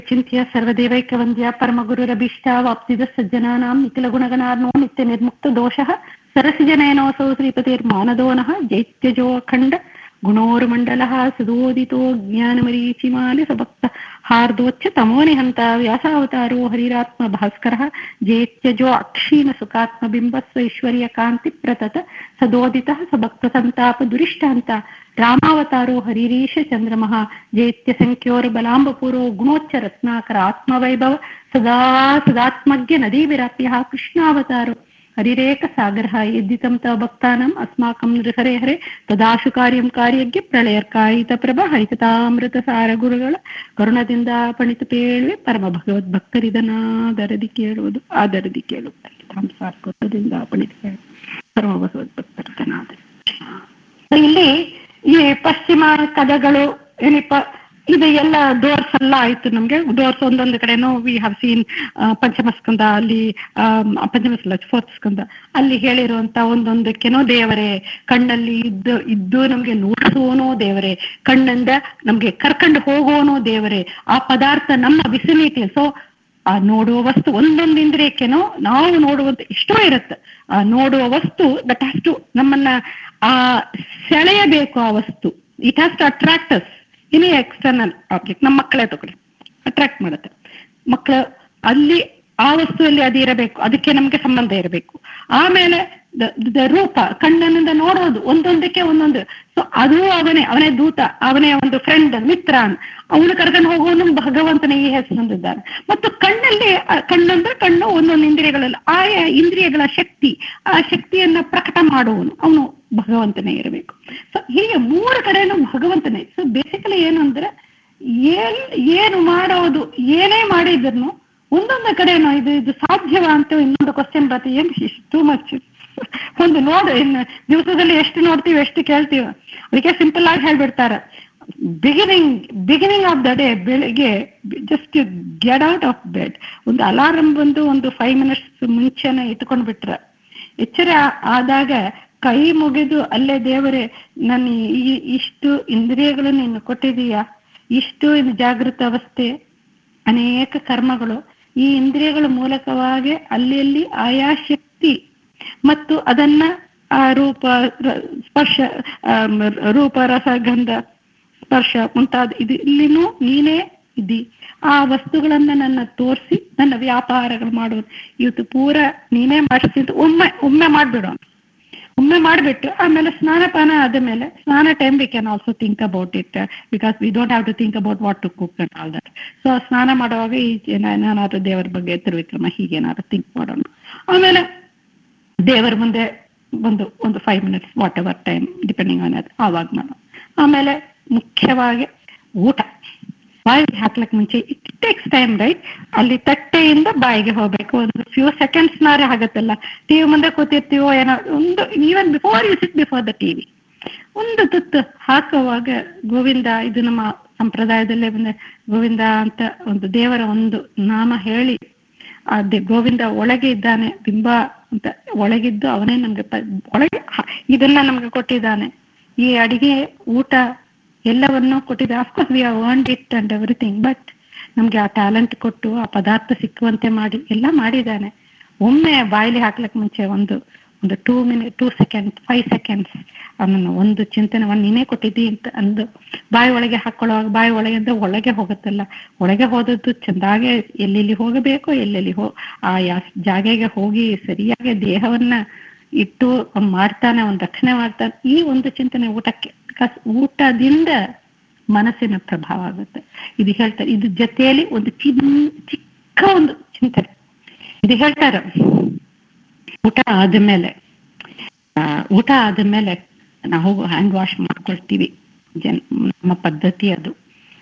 ಚಿಂತ್ಯ ಸರ್ವದೇವೈಕವಂದ್ಯ ಪರಮಗುರುರಭೀಷ್ಟ ವಾಪ್ಸಿದ ಸಜ್ಜನಾನಾಂ ನಿಖಿಲಗುಣಗಣಾರ್ನೋ ನಿತ್ಯ ನಿರ್ಮುಕ್ತ ದೋಷಃ ಸರಸಿಜನಯನೋऽಸौ ಶ್ರೀಪತಿರ್ಮಾನದೋನಃ ಜೈತ್ಯಜೋ ಅಖಂಡ ಗುಣೋರ್ಮण्डलः ಸುದೋದಿतो ज्ञानमरीचिमालि सभक्त हार्दोच्च तमोनिहन्त व्यासावतारो हरिरात्म भास्करः जेत्यजो अक्षीण सुखात्मबिम्बस्वैश्वर्यकान्तिप्रतत सदोदितः सभक्तसन्ताप दुरिष्टान्त रामावतारो हरिरीश चन्द्रमः जेत्यसङ्ख्योर्बलाम्बपुरो गुणोच्च रत्नाकर आत्मवैभव सदा सदात्मज्ञ नदीविराप्यः कृष्णावतारो हरिरेकसागरः यद्दितं तव भक्तानाम् अस्माकं नृहरे हरे ತದಾಶು ಕಾರ್ಯಂ ಕಾರ್ಯಜ್ಞ ಪ್ರಳಯರ್ಕಾಯಿತ ಪ್ರಭ ಹರಿಕತಾಮೃತ ಸಾರ ಗುರುಗಳ ಕರುಣದಿಂದ ಪಣಿತು ಕೇಳುವೆ ಪರಮ ಭಗವದ್ ಭಕ್ತರಿದನಾದರದಿ ಕೇಳುವುದು ಆದರದಿ ಕೇಳುತ್ತಾರೆ ಸಾರ್ಕೋತದಿಂದ ಪಣಿತು ಕೇಳು ಪರಮ ಭಗವದ್ ಭಕ್ತರಿದನಾದರಿ ಇಲ್ಲಿ ಈ ಪಶ್ಚಿಮ ಕದಗಳು ಏನಿಪ್ಪ ಇದು ಎಲ್ಲ ಡೋರ್ಸ್ ಎಲ್ಲ ಆಯ್ತು ನಮ್ಗೆ ಡೋರ್ಸ್ ಒಂದೊಂದು ಕಡೆನೂ ವಿ ಹ್ಯಾವ್ ಸೀನ್ ಪಂಚಮ ಸ್ಕಂದ ಅಲ್ಲಿ ಪಂಚಮ ಫೋರ್ತ್ ಸ್ಕಂದ ಅಲ್ಲಿ ಹೇಳಿರುವಂತ ಒಂದೊಂದಕ್ಕೇನೋ ದೇವರೇ ಕಣ್ಣಲ್ಲಿ ಇದ್ದು ಇದ್ದು ನಮ್ಗೆ ನೋಡಿಸುವನೋ ದೇವರೇ ಕಣ್ಣಿಂದ ನಮ್ಗೆ ಕರ್ಕೊಂಡು ಹೋಗುವನೋ ದೇವರೇ ಆ ಪದಾರ್ಥ ನಮ್ಮ ವಿಸಿನಿಟಿ ಸೊ ಆ ನೋಡುವ ವಸ್ತು ಒಂದೊಂದು ಇಂದ್ರಿಯಕ್ಕೇನೋ ನಾವು ನೋಡುವಂತ ಎಷ್ಟೋ ಇರುತ್ತೆ ಆ ನೋಡುವ ವಸ್ತು ದಟ್ ಹ್ಯಾಸ್ ಟು ನಮ್ಮನ್ನ ಆ ಸೆಳೆಯಬೇಕು ಆ ವಸ್ತು it has to attract us any external object ನಮ್ಮ ಮಕ್ಕಳೇ ತಗೊಳ್ಳಿ ಅಟ್ರಾಕ್ಟ್ ಮಾಡುತ್ತೆ ಮಕ್ಕಳು ಅಲ್ಲಿ ಆ ವಸ್ತುವಲ್ಲಿ ಅದು ಇರಬೇಕು ಅದಕ್ಕೆ ನಮ್ಗೆ ಸಂಬಂಧ ಇರಬೇಕು ಆಮೇಲೆ ರೂಪ ಕಣ್ಣಿನಿಂದ ನೋಡೋದು ಒಂದೊಂದಕ್ಕೆ ಒಂದೊಂದು ಸೊ ಅದು ಅವನೇ ಅವನೇ ದೂತ ಅವನೇ ಒಂದು ಫ್ರೆಂಡ್ ಮಿತ್ರ ಅವನು ಕರ್ಕೊಂಡು ಹೋಗುವನು ಭಗವಂತನ ಈ ಹೆಸರೊಂದಿದ್ದಾನೆ ಮತ್ತು ಕಣ್ಣಲ್ಲಿ ಕಣ್ಣಂದ್ರೆ ಕಣ್ಣು ಒಂದೊಂದು ಇಂದ್ರಿಯಗಳಲ್ಲಿ ಆಯಾ ಇಂದ್ರಿಯಗಳ ಶಕ್ತಿ ಆ ಶಕ್ತಿಯನ್ನ ಪ್ರಕಟ ಮಾಡುವನು ಅವನು ಭಗವಂತನೇ ಇರಬೇಕು ಸೊ ಹೀಗೆ ಮೂರು ಕಡೆನೂ ಭಗವಂತನೇ ಸೊ ಬೇಸಿಕಲಿ ಏನು ಅಂದ್ರೆ ಏನ್ ಏನು ಮಾಡೋದು ಏನೇ ಮಾಡಿದ್ರು ಒಂದೊಂದು ಕಡೆನೂ ಇದು ಇದು ಸಾಧ್ಯವ ಅಂತ ಇನ್ನೊಂದು ಕ್ವಶನ್ ಬರುತ್ತೆ ಏನ್ ಟೂ ಮಚ್ ಒಂದು ನೋಡು ಇನ್ನು ದಿವಸದಲ್ಲಿ ಎಷ್ಟು ನೋಡ್ತೀವಿ ಎಷ್ಟು ಕೇಳ್ತೀವಿ ಅದಕ್ಕೆ ಸಿಂಪಲ್ ಆಗಿ ಹೇಳ್ಬಿಡ್ತಾರೆ beginning beginning of the day ಬೆಳಿಗ್ಗೆ just get out of bed ಒಂದು ಅಲಾರಂ ಬಂದು ಒಂದು ಫೈವ್ ಮಿನಿಟ್ಸ್ ಮುಂಚೆನೆ ಇಟ್ಕೊಂಡ್ ಬಿಟ್ರೆ ಎಚ್ಚರ ಆದಾಗ ಕೈ ಮುಗಿದು ಅಲ್ಲೇ ದೇವರೇ ನನ್ನ ಈ ಇಷ್ಟು ಇಂದ್ರಿಯಗಳು ನೀನು ಕೊಟ್ಟಿದೀಯಾ ಇಷ್ಟು ಜಾಗೃತ ಅವಸ್ಥೆ ಅನೇಕ ಕರ್ಮಗಳು ಈ ಇಂದ್ರಿಯಗಳ ಮೂಲಕವಾಗಿ ಅಲ್ಲಿ ಅಲ್ಲಿ ಆಯಾ ಶಕ್ತಿ ಮತ್ತು ಅದನ್ನ ಆ ರೂಪ ಸ್ಪರ್ಶ ರೂಪ ರಸ ಗಂಧ ಸ್ಪರ್ಶ ಮುಂತಾದ ಇದು ಇಲ್ಲಿನೂ ನೀನೇ ಇದ್ದಿ ಆ ವಸ್ತುಗಳನ್ನ ನನ್ನ ತೋರಿಸಿ ನನ್ನ ವ್ಯಾಪಾರಗಳು ಮಾಡುವುದು ಇವತ್ತು ಪೂರ ನೀನೇ ಮಾಡಿಸಿದ್ದು ಒಮ್ಮೆ ಒಮ್ಮೆ ಮಾಡ್ಬಿಡೋಣ ಒಮ್ಮೆ ಮಾಡಿಬಿಟ್ಟು ಆಮೇಲೆ ಸ್ನಾನಪಾನ ಆದ ಮೇಲೆ ಸ್ನಾನ time we can also think about it because we don't have to think about what to cook and all that so ಸ್ನಾನ ಮಾಡುವಾಗ ಈ ಏನಾದ್ರು ದೇವರ ಬಗ್ಗೆ ತಿರುವಿಕ್ರಮ ಹೀಗೇನಾದ್ರು ಥಿಂಕ್ ಮಾಡೋಣ ಆಮೇಲೆ ದೇವರ ಮುಂದೆ ಒಂದು ಒಂದು five minutes whatever time depending on ಅದು ಆವಾಗ ಮಾಡೋಣ ಆಮೇಲೆ ಮುಖ್ಯವಾಗಿ ಊಟ ಬಾಯಿಗೆ ಹಾಕ್ಲಕ್ ಮುಂಚೆ ಇಟ್ ಟೇಕ್ಸ್ ಟೈಮ್ ರೈಟ್ ಅಲ್ಲಿ ತಟ್ಟೆಯಿಂದ ಬಾಯಿಗೆ ಹೋಗ್ಬೇಕು ಒಂದು ಫ್ಯೂ ಸೆಕೆಂಡ್ಸ್ ನಾರೇ ಆಗುತ್ತಲ್ಲ ಟಿವಿ ಮುಂದೆ ಕೂತಿರ್ತೀವೋ ಏನೋ ಒಂದು even before you sit before the TV ಒಂದು ತುತ್ತು ಹಾಕುವಾಗ ಗೋವಿಂದ ಇದು ನಮ್ಮ ಸಂಪ್ರದಾಯದಲ್ಲೇ ಬಂದ ಗೋವಿಂದ ಅಂತ ಒಂದು ದೇವರ ಒಂದು ನಾಮ ಹೇಳಿ ಆ ಗೋವಿಂದ ಒಳಗೆ ಇದ್ದಾನೆ ಬಿಂಬ ಅಂತ ಒಳಗಿದ್ದು ಅವನೇ ನಮ್ಗೆ ಒಳಗೆ ಇದನ್ನ ನಮ್ಗೆ ಕೊಟ್ಟಿದ್ದಾನೆ ಈ ಅಡಿಗೆ ಊಟ ಎಲ್ಲವನ್ನೂ ಕೊಟ್ಟಿದ್ದೆ of course we earned it and everything but ನಮ್ಗೆ ಆ ಟ್ಯಾಲೆಂಟ್ ಕೊಟ್ಟು ಆ ಪದಾರ್ಥ ಸಿಕ್ಕುವಂತೆ ಮಾಡಿ ಎಲ್ಲ ಮಾಡಿದ್ದಾನೆ ಒಮ್ಮೆ ಬಾಯಿಲಿ ಹಾಕ್ಲಿಕ್ಕೆ ಮುಂಚೆ ಒಂದು ಒಂದು two minute two seconds five seconds ಅವನನ್ನು ಒಂದು ಚಿಂತನೆ ಒಂದು ನೀನೇ ಕೊಟ್ಟಿದ್ದಿ ಅಂತ ಅಂದು ಬಾಯಿ ಒಳಗೆ ಹಾಕೊಳ್ಳುವಾಗ ಬಾಯಿ ಒಳಗಿಂದ ಒಳಗೆ ಹೋಗುತ್ತಲ್ಲ ಒಳಗೆ ಹೋದದ್ದು ಚೆಂದಾಗೆ ಎಲ್ಲೆಲ್ಲಿ ಹೋಗಬೇಕು ಎಲ್ಲೆಲ್ಲಿ ಹೋ ಆ ಯಾ ಜಾಗೆಗೆ ಹೋಗಿ ಸರಿಯಾಗಿ ದೇಹವನ್ನ ಇಟ್ಟು ಮಾಡ್ತಾನೆ ಒಂದು ರಕ್ಷಣೆ ಮಾಡ್ತಾನೆ ಈ ಒಂದು ಚಿಂತನೆ ಊಟಕ್ಕೆ ಬಿಕಾಸ್ ಊಟದಿಂದ ಮನಸ್ಸಿನ ಪ್ರಭಾವ ಆಗುತ್ತೆ ಇದು ಹೇಳ್ತಾರೆ ಇದು ಜೊತೆಯಲ್ಲಿ ಒಂದು ಚಿನ್ ಚಿಕ್ಕ ಒಂದು ಚಿಂತನೆ ಇದು ಹೇಳ್ತಾರೆ ಊಟ ಆದ್ಮೇಲೆ ಊಟ ಆದ್ಮೇಲೆ ನಾವು ಹ್ಯಾಂಡ್ ವಾಶ್ ಮಾಡ್ಕೊಳ್ತೀವಿ ಜನ್ ನಮ್ಮ ಪದ್ಧತಿ ಅದು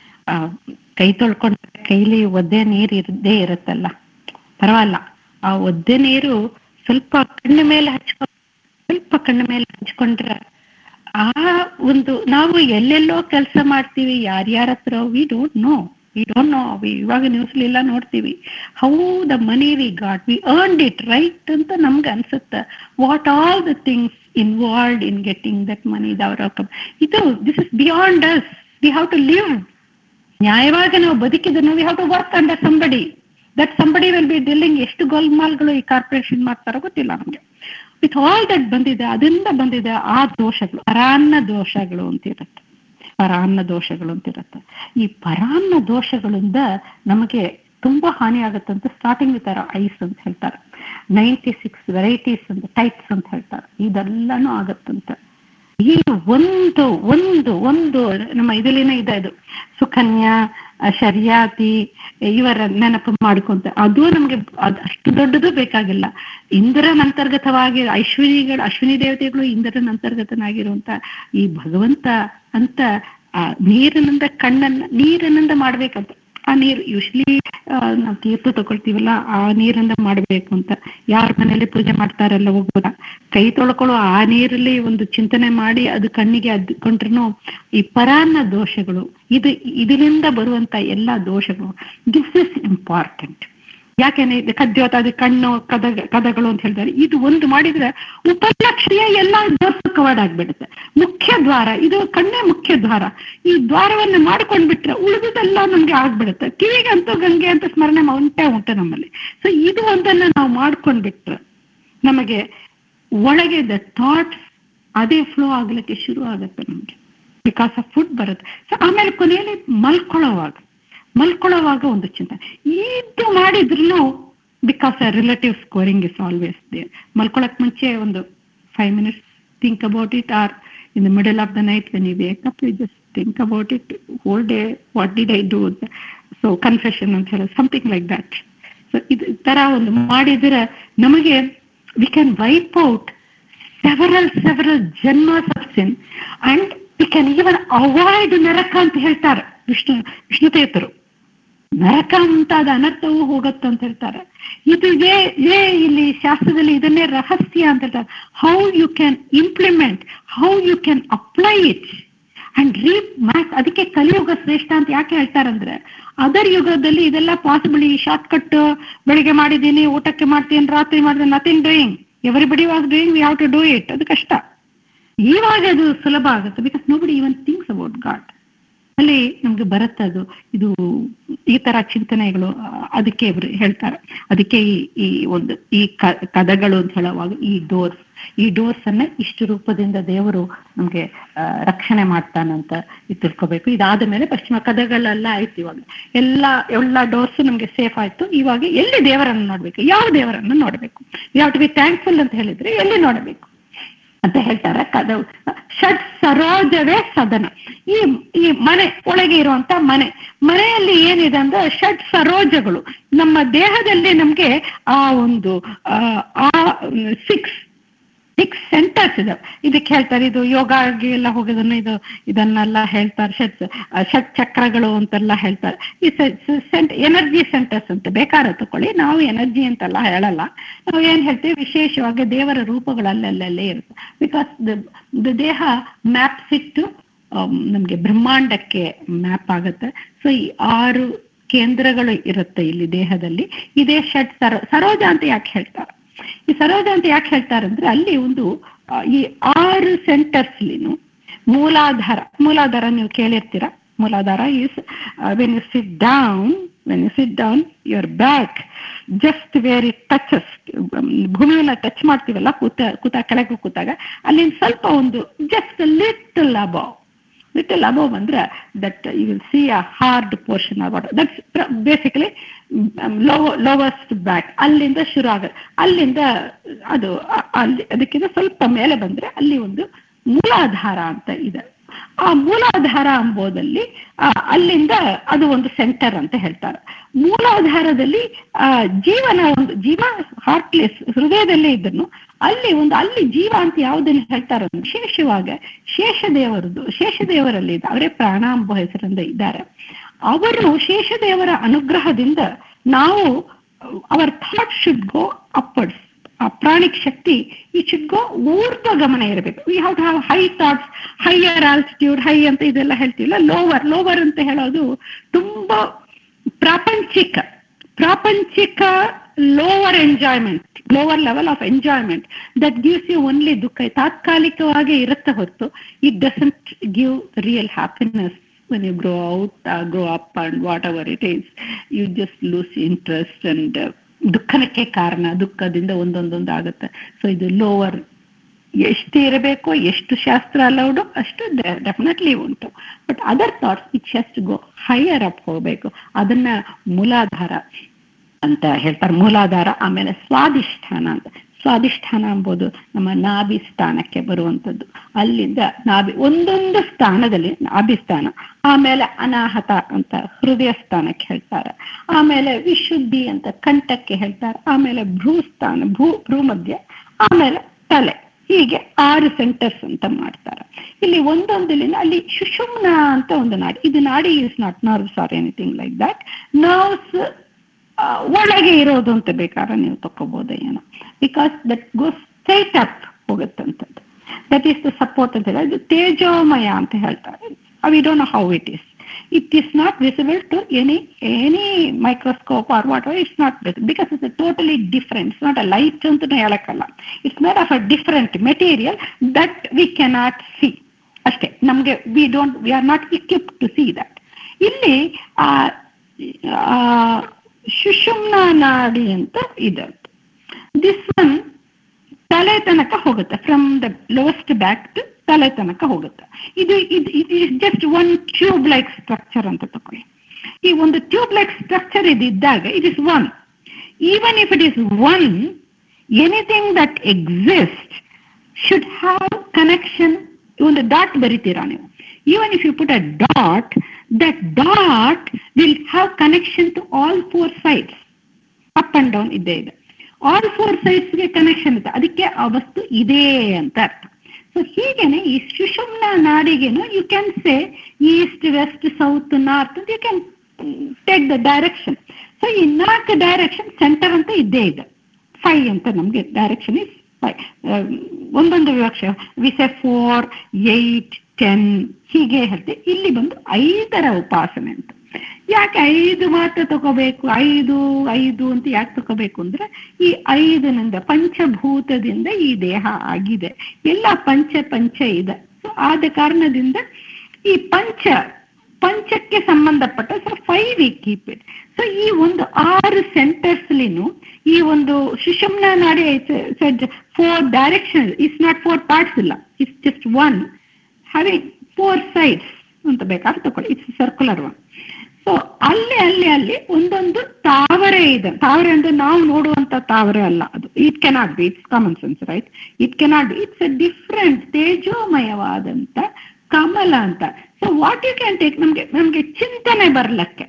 ಕೈ ತೊಳ್ಕೊಂಡ ಕೈಲಿ ಒದ್ದೆ ನೀರು ಇರದೇ ಇರುತ್ತಲ್ಲ ಪರವಾಗಿಲ್ಲ ಆ ಒದ್ದೆ ನೀರು ಸ್ವಲ್ಪ ಕಣ್ಣ ಮೇಲೆ ಹಚ್ಕೊಂಡ್ ಸ್ವಲ್ಪ ಕಣ್ಣ ಮೇಲೆ ಹಚ್ಕೊಂಡ್ರೆ ಆ ಒಂದು ನಾವು ಎಲ್ಲೆಲ್ಲೋ ಕೆಲಸ ಮಾಡ್ತೀವಿ ಯಾರ್ಯಾರ ಹತ್ರ we don't know we don't know we ಇವಾಗ ನ್ಯೂಸ್ಲೆಲ್ಲ ನೋಡ್ತೀವಿ how the money we got we earned it right ಅಂತ ನಮ್ಗೆ ಅನ್ಸುತ್ತೆ what all the things involved in getting that money ದವರ್ ಇದು this is beyond us we have to live ನ್ಯಾಯವಾಗಿ ನಾವು ಬದುಕಿದ್ರೆ ನಾವು have to work under somebody that somebody will be dealing ಎಷ್ಟು ಗೋಲ್ಮಾಲ್ಗಳು ಈ ಕಾರ್ಪೊರೇಷನ್ ಮಾಡ್ತಾರೋ ಗೊತ್ತಿಲ್ಲ ನಮ್ಗೆ ವಿತ್ ಆಲ್ ದಟ್ ಬಂದಿದೆ ಅದರಿಂದ ಬಂದಿದೆ ಆ ದೋಷಗಳು ಪರಾನ್ನ ದೋಷಗಳು ಅಂತ ಇರುತ್ತೆ ಪರಾನ್ನ ದೋಷಗಳು ಅಂತ ಇರುತ್ತೆ ಈ ಪರಾನ್ನ ದೋಷಗಳಿಂದ ನಮಗೆ ತುಂಬಾ ಹಾನಿ ಆಗುತ್ತೆ ಅಂತ ಸ್ಟಾರ್ಟಿಂಗ್ ವಿತ್ ಐಸ್ ಅಂತ ಹೇಳ್ತಾರೆ ನೈಂಟಿ ಸಿಕ್ಸ್ ವೆರೈಟೀಸ್ ಅಂತ ಟೈಪ್ಸ್ ಅಂತ ಹೇಳ್ತಾರೆ ಇದೆಲ್ಲಾನು ಆಗತ್ತಂತೆ ಈ ಒಂದು ಒಂದು ಒಂದು ನಮ್ಮ ಇದರಲ್ಲಿನೇ ಇದೆ ಅದು ಸುಕನ್ಯಾ ಆ, ಶರ್ಯಾತಿ ಇವರ ನೆನಪು ಮಾಡ್ಕೊಂತ ಅದು ನಮ್ಗೆ ಅದ್ ಅಷ್ಟು ದೊಡ್ಡದು ಬೇಕಾಗಿಲ್ಲ ಇಂದ್ರನ ಅಂತರ್ಗತವಾಗಿ ಐಶ್ವರ್ಯಗಳು ಅಶ್ವಿನಿ ದೇವತೆಗಳು ಇಂದ್ರನ ಅಂತರ್ಗತನಾಗಿರುವಂತ ಈ ಭಗವಂತ ಅಂತ ಆ ನೀರಿನಿಂದ ಕಣ್ಣನ್ನ ನೀರಿನಿಂದ ಮಾಡ್ಬೇಕಂತ ಆ ನೀರು ಯೂಶ್ವಲಿ ನಾವು ತೀರ್ಥ ತಗೊಳ್ತೀವಲ್ಲ ಆ ನೀರಿಂದ ಮಾಡ್ಬೇಕು ಅಂತ ಯಾರ ಮನೇಲಿ ಪೂಜೆ ಮಾಡ್ತಾರಲ್ಲ ಹೋಗುವಾಗ ಕೈ ತೊಳ್ಕೊಳ್ಳೋ ಆ ನೀರಲ್ಲಿ ಒಂದು ಚಿಂತನೆ ಮಾಡಿ ಅದು ಕಣ್ಣಿಗೆ ಅದ್ಕೊಂಡ್ರು ಈ ಪರಾನ್ನ ದೋಷಗಳು ಇದು ಇದರಿಂದ ಬರುವಂತ ಎಲ್ಲಾ ದೋಷಗಳು ದಿಸ್ ಇಸ್ ಇಂಪಾರ್ಟೆಂಟ್ ಯಾಕೆನೆ ಇದು ಕದ್ಯೋತ ಅದು ಕಣ್ಣು ಕದ ಕದಗಳು ಅಂತ ಹೇಳ್ತಾರೆ ಇದು ಒಂದು ಮಾಡಿದ್ರೆ ಉಪಲಕ್ಷಣೀಯ ಎಲ್ಲ ಡೋರ್ಸ್ ಕವರ್ಡ್ ಆಗ್ಬಿಡುತ್ತೆ ಮುಖ್ಯ ದ್ವಾರ ಇದು ಕಣ್ಣೇ ಮುಖ್ಯ ದ್ವಾರ ಈ ದ್ವಾರವನ್ನು ಮಾಡ್ಕೊಂಡ್ಬಿಟ್ರೆ ಉಳಿದುದೆಲ್ಲ ನಮ್ಗೆ ಆಗ್ಬಿಡುತ್ತೆ ಕಿವಿಗಂತೂ ಗಂಗೆ ಅಂತ ಸ್ಮರಣೆ ಉಂಟೆ ಉಂಟು ನಮ್ಮಲ್ಲಿ ಸೊ ಇದು ಒಂದನ್ನ ನಾವು ಮಾಡ್ಕೊಂಡ್ಬಿಟ್ರೆ ನಮಗೆ ಒಳಗೆ ದ ಥಾಟ್ಸ್ ಅದೇ ಫ್ಲೋ ಆಗ್ಲಿಕ್ಕೆ ಶುರು ಆಗುತ್ತೆ ನಮ್ಗೆ ಬಿಕಾಸ್ ಆಫ್ ಫುಡ್ ಬರುತ್ತೆ ಸೊ ಆಮೇಲೆ ಕೊನೆಯಲ್ಲಿ ಮಲ್ಕೊಳ್ಳೋವಾಗ ಮಲ್ಕೊಳ್ಳೋವಾಗ ಒಂದು ಚಿಂತನೆ ಇದು ಮಾಡಿದ್ರು because relative scoring is always there ಮಲ್ಕೊಳಕ್ ಮುಂಚೆ ಒಂದು five minutes think about it or in the middle of the night when you wake up you just think about it whole day what did I do ಅಂತ so confession ಅಂತ ಹೇಳಿ something like that so ಇದು ಈ ತರ ಒಂದು ಮಾಡಿದ್ರೆ ನಮಗೆ we can wipe out several several ಜನ್ಮಸ್ of sin and we can even avoid ನರಕ ಅಂತ ಹೇಳ್ತಾರೆ ವಿಷ್ಣು ವಿಷ್ಣು ತೀರ್ಥರು ನರಕ ಮುಂತಾದ ಅನರ್ಥವೂ ಹೋಗತ್ತೆ ಅಂತ ಹೇಳ್ತಾರೆ ಇದು ಏ ಏ ಇಲ್ಲಿ ಶಾಸ್ತ್ರದಲ್ಲಿ ಇದನ್ನೇ ರಹಸ್ಯ ಅಂತ ಹೇಳ್ತಾರೆ how you can implement how you can apply it and reap ಮ್ಯಾಕ್ ಅದಕ್ಕೆ ಕಲಿಯುಗ ಶ್ರೇಷ್ಠ ಅಂತ ಯಾಕೆ ಹೇಳ್ತಾರಂದ್ರೆ ಅದರ್ ಯುಗದಲ್ಲಿ ಇದೆಲ್ಲ ಪಾಸಿಬಲ್ ಈ ಶಾರ್ಟ್ ಕಟ್ ಬೆಳಿಗ್ಗೆ ಮಾಡಿದ್ದೀನಿ ಊಟಕ್ಕೆ ಮಾಡ್ತೀನಿ ರಾತ್ರಿ ಮಾಡಿದ್ರೆ nothing doing everybody was doing we have to do it ಅದು ಕಷ್ಟ ಇವಾಗ ಅದು ಸುಲಭ ಆಗುತ್ತೆ ಬಿಕಾಸ್ ನೋ ಬಡಿ ಇವನ್ ಥಿಂಕ್ಸ್ ಅಬೌಟ್ ಗಾಡ್ ಅಲ್ಲಿ ನಮ್ಗೆ ಬರುತ್ತೆ ಅದು ಇದು ಈ ತರ ಚಿಂತನೆಗಳು ಆ, ಅದಕ್ಕೆ ಇವ್ರು ಹೇಳ್ತಾರೆ ಅದಕ್ಕೆ ಈ ಈ ಒಂದು ಈ ಕ ಕದಗಳು ಅಂತ ಹೇಳುವಾಗ ಈ ಡೋರ್ಸ್ ಈ ಡೋರ್ಸ್ ಅನ್ನ ಇಷ್ಟು ರೂಪದಿಂದ ದೇವರು ನಮ್ಗೆ ಆ, ರಕ್ಷಣೆ ಮಾಡ್ತಾನಂತ ಇದು ತಿಳ್ಕೊಬೇಕು ಇದಾದ ಮೇಲೆ ಪಶ್ಚಿಮ ಕದಗಳೆಲ್ಲ ಆಯ್ತು ಇವಾಗ ಎಲ್ಲ ಎಲ್ಲ ಡೋರ್ಸ್ ನಮ್ಗೆ ಸೇಫ್ ಆಯ್ತು ಇವಾಗ ಎಲ್ಲಿ ದೇವರನ್ನು ನೋಡ್ಬೇಕು ಯಾವ ದೇವರನ್ನು ನೋಡ್ಬೇಕು ಯಾವ ಟು ಬಿ ಥ್ಯಾಂಕ್ಫುಲ್ ಅಂತ ಹೇಳಿದ್ರೆ ಎಲ್ಲಿ ನೋಡಬೇಕು ಅಂತ ಹೇಳ್ತಾರೆ ಕದವು ಷಟ್ ಸರೋಜವೇ ಸದನ ಈ ಈ ಮನೆ ಒಳಗೆ ಇರುವಂತ ಮನೆ ಮನೆಯಲ್ಲಿ ಏನಿದೆ ಅಂದ್ರೆ ಷಟ್ ಸರೋಜಗಳು ನಮ್ಮ ದೇಹದಲ್ಲಿ ನಮ್ಗೆ ಆ ಒಂದು ಆ, ಆ ಸಿಕ್ಸ್ ಸಿಕ್ಸ್ ಸೆಂಟರ್ಸ್ ಇದಾವೆ ಇದಕ್ಕೆ ಹೇಳ್ತಾರೆ ಇದು ಯೋಗಾಗೆ ಎಲ್ಲ ಹೋಗೋದನ್ನ ಇದು ಇದನ್ನೆಲ್ಲ ಹೇಳ್ತಾರೆ ಷಟ್ ಷಟ್ ಚಕ್ರಗಳು ಅಂತೆಲ್ಲ ಹೇಳ್ತಾರೆ ಈ ಸೆಂಟ್ ಎನರ್ಜಿ ಸೆಂಟರ್ಸ್ ಅಂತ ಬೇಕಾದ್ರೆ ತಕೊಳ್ಳಿ ನಾವು ಎನರ್ಜಿ ಅಂತೆಲ್ಲ ಹೇಳಲ್ಲ ನಾವು ಏನ್ ಹೇಳ್ತೀವಿ ವಿಶೇಷವಾಗಿ ದೇವರ ರೂಪಗಳಲ್ಲೆಲ್ಲೇ ಇರುತ್ತೆ ಬಿಕಾಸ್ ದ ದೇಹ ಮ್ಯಾಪ್ಸ್ ಇಟ್ಟು ನಮ್ಗೆ ಬ್ರಹ್ಮಾಂಡಕ್ಕೆ ಮ್ಯಾಪ್ ಆಗುತ್ತೆ ಸೊ ಈ ಆರು ಕೇಂದ್ರಗಳು ಇರುತ್ತೆ ಇಲ್ಲಿ ದೇಹದಲ್ಲಿ ಇದೇ ಷಟ್ ಸರೋ ಸರೋಜ ಅಂತ ಯಾಕೆ ಹೇಳ್ತಾರೆ ಈ ಸರೋಜ ಅಂತ ಯಾಕೆ ಹೇಳ್ತಾರೆ ಅಂದ್ರೆ ಅಲ್ಲಿ ಒಂದು ಆ, ಈ ಆರು ಸೆಂಟರ್ಸ್ಲಿನು ಮೂಲಾಧಾರ ಮೂಲಾಧಾರ ನೀವು ಕೇಳಿರ್ತೀರ ಮೂಲಾಧಾರ is when you sit down when you sit down your back just where it touches ಭೂಮಿಯನ್ನ ಟಚ್ ಮಾಡ್ತೀವಲ್ಲ ಕೂತ ಕೂತ ಕೆಳಗೆ ಕೂತಾಗ ಅಲ್ಲಿಂದ ಸ್ವಲ್ಪ ಒಂದು just little above little above ಅಂದ್ರೆ that you will see a hard portion about that's basically lowest back ಅಲ್ಲಿಂದ ಶುರು ಆಗುತ್ತೆ ಅಲ್ಲಿಂದ ಅದು ಅ- ಅಲ್ಲಿ ಅದಕ್ಕಿಂತ ಸ್ವಲ್ಪ ಮೇಲೆ ಬಂದ್ರೆ ಅಲ್ಲಿ ಒಂದು ಮೂಲಾಧಾರ ಅಂತ ಇದೆ ಆ ಮೂಲಾಧಾರ ಎಂಬುದಲ್ಲಿ ಆ, ಅಲ್ಲಿಂದ ಅದು ಒಂದು ಸೆಂಟರ್ ಅಂತ ಹೇಳ್ತಾರೆ ಮೂಲಾಧಾರದಲ್ಲಿ ಆ ಜೀವನ ಒಂದು ಜೀವ ಹಾರ್ಟ್ಲೆಸ್ ಹೃದಯದಲ್ಲೇ ಇದ್ದನು ಅಲ್ಲಿ ಒಂದು ಅಲ್ಲಿ ಜೀವ ಅಂತ ಯಾವುದನ್ನು ಹೇಳ್ತಾರೆ ಅಂದ್ರೆ ವಿಶೇಷವಾಗಿ ಶೇಷದೇವರದು ಶೇಷದೇವರಲ್ಲಿ ಇದೆ ಅವರೇ ಪ್ರಾಣ ಎಂಬ ಹೆಸರಿಂದ ಇದ್ದಾರೆ ಅವರು ಶೇಷದೇವರ ಅನುಗ್ರಹದಿಂದ ನಾವು our thought should go upwards ಆ ಪ್ರಾಣಿಕ್ ಶಕ್ತಿ ಈ ಶುಡ್ ಗೋ ಊರ್ಧ್ವ ಗಮನ ಇರಬೇಕು we have to have high thoughts higher altitude high ಅಂತ ಇದೆಲ್ಲ ಹೇಳ್ತೀವಲ್ಲ ಲೋವರ್ ಲೋವರ್ ಅಂತ ಹೇಳೋದು ತುಂಬಾ ಪ್ರಾಪಂಚಿಕ ಪ್ರಾಪಂಚಿಕ lower enjoyment lower level of enjoyment that gives you only ದುಃಖ ತಾತ್ಕಾಲಿಕವಾಗಿ ಇರುತ್ತೆ ಹೊರತು it doesn't give real happiness when you grow out, uh, grow up and whatever it is, you just lose interest and uh, ದುಃಖನಕ್ಕೆ ಕಾರಣ ದುಃಖದಿಂದ ಒಂದೊಂದೊಂದು ಆಗುತ್ತೆ so ಇದು lower ಎಷ್ಟು ಇರಬೇಕು ಎಷ್ಟು ಶಾಸ್ತ್ರ ಅಲೌಡು ಅಷ್ಟು ಡೆಫಿನೆಟ್ಲಿ ಉಂಟು but other thoughts it has to go higher up ಹೋಗಬೇಕು ಅದನ್ನ ಮೂಲಾಧಾರ ಅಂತ ಹೇಳ್ತಾರೆ ಮೂಲಾಧಾರ ಆಮೇಲೆ ಸ್ವಾಧಿಷ್ಠಾನ ಅಂತ ಸ್ವಾಧಿಷ್ಠಾನ ಎಂಬುದು ನಮ್ಮ ನಾಭಿ ಸ್ಥಾನಕ್ಕೆ ಬರುವಂಥದ್ದು ಅಲ್ಲಿಂದ ನಾಭಿ ಒಂದೊಂದು ಸ್ಥಾನದಲ್ಲಿ ನಾಭಿ ಸ್ಥಾನ ಆಮೇಲೆ ಅನಾಹತ ಅಂತ ಹೃದಯ ಸ್ಥಾನಕ್ಕೆ ಹೇಳ್ತಾರೆ ಆಮೇಲೆ ವಿಶುದ್ಧಿ ಅಂತ ಕಂಠಕ್ಕೆ ಹೇಳ್ತಾರೆ ಆಮೇಲೆ ಭ್ರೂಸ್ಥಾನ ಭೂ ಭ್ರೂ ಮಧ್ಯ ಆಮೇಲೆ ತಲೆ ಹೀಗೆ ಆರು ಸೆಂಟರ್ಸ್ ಅಂತ ಮಾಡ್ತಾರೆ ಇಲ್ಲಿ ಒಂದೊಂದಲ್ಲಿನ ಅಲ್ಲಿ ಸುಷುಮ್ನ ಅಂತ ಒಂದು ನಾಡಿ ಇದು ನಾಡಿ is not nerves or anything like that nerves ಒಳಗೆ ಇರೋದು ಅಂತ ಬೇಕಾದ್ರೆ ನೀವು ತಕೋಬಹುದು ಏನೋ because that goes straight up ಹೋಗುತ್ತಂಥದ್ದು ದಟ್ ಈಸ್ ದ ಸಪೋರ್ಟ್ ಅಂತ ಹೇಳಿ ಇದು ತೇಜೋಮಯ ಅಂತ ಹೇಳ್ತಾರೆ we don't know how it is it is not visible to any any microscope or whatever it's not visible because it's a totally different it's not a light ಅಂತ ಹೇಳಕ್ಕಲ್ಲ it's made of a different material that we cannot see ಅಷ್ಟೇ ನಮಗೆ we don't we are not equip to see that ಇಲ್ಲಿ ಸುಷುಮ್ನ ನಾಡಿ ಅಂತ ಇದೆ this one ತಲೆ ತನಕ ಹೋಗುತ್ತೆ from the lowest back to ತಲೆ ತನಕ ಹೋಗುತ್ತೆ ಇದು ಇದು ಇದು just one tube like structure ಅಂತ ತಗೊಳ್ಳಿ ಈ ಒಂದು ಟ್ಯೂಬ್ ಲೈಕ್ ಸ್ಟ್ರಕ್ಚರ್ ಇದ್ದಾಗ it is one even if it is one anything that exist should have connection ಒಂದು ಡಾಟ್ ಬರಿತೀರಾ ನೀವು even if you put a dot that dot will have connection to all four sides up and down ಇದ್ದೇ ಇದೆ all four ಸೈಡ್ಸ್ಗೆ connection ಇದೆ ಅದಕ್ಕೆ ಆ ವಸ್ತು ಇದೆ ಅಂತ ಅರ್ಥ ಸೊ ಹೀಗೇನೆ ಈ ಸುಷುಮ್ನ ನಾಡಿಗೇನು you can say east west south north ಅಂತ you can take the direction so ಈ ನಾಲ್ಕು ಡೈರೆಕ್ಷನ್ ಸೆಂಟರ್ ಅಂತ ಇದ್ದೇ ಇದೆ ಫೈ ಅಂತ ನಮಗೆ ಡೈರೆಕ್ಷನ್ ಇಸ್ ಫೈ ಒಂದೊಂದು ವಿವಕ್ಷ ವಿಸೆ ಫೋರ್ ಏಟ್ ಟೆನ್ ಹೀಗೆ ಹೇಳ್ತೀವಿ ಇಲ್ಲಿ ಬಂದು ಐದರ ಉಪಾಸನೆ ಅಂತ ಯಾಕೆ ಐದು ಮಾತ್ರ ತಗೋಬೇಕು ಐದು ಐದು ಅಂತ ಯಾಕೆ ತಗೋಬೇಕು ಅಂದ್ರೆ ಈ ಐದನಿಂದ ಪಂಚಭೂತದಿಂದ ಈ ದೇಹ ಆಗಿದೆ ಎಲ್ಲ ಪಂಚ ಪಂಚ ಇದೆ ಸೊ ಆದ ಕಾರಣದಿಂದ ಈ ಪಂಚ ಪಂಚಕ್ಕೆ ಸಂಬಂಧಪಟ್ಟ so five we keep it so ಈ ಒಂದು ಆರು ಸೆಂಟರ್ಸ್ಲಿನು ಈ ಒಂದು ಸುಷುಮ್ನ ನಾಡಿ said four direction it's not four parts ಇಲ್ಲ it's just one having four sides ಅಂತ ಬೇಕಾದ್ರೆ ತಗೊಳ್ಳಿ ಇಟ್ಸ್ ಸರ್ಕ್ಯುಲರ್ ಒನ್ ಸೊ ಅಲ್ಲಿ ಅಲ್ಲಿ ಅಲ್ಲಿ ಒಂದೊಂದು ತಾವರೆ ಇದೆ ತಾವರೆ ಅಂದ್ರೆ ನಾವು ನೋಡುವಂತ ತಾವರೆ ಅಲ್ಲ ಅದು it cannot be it's common sense right it cannot be it's a different ತೇಜೋಮಯವಾದಂತ ಕಮಲ ಅಂತ so what you can take ನಮ್ಗೆ ನಮ್ಗೆ ಚಿಂತನೆ ಬರ್ಲಕ್ಕೆ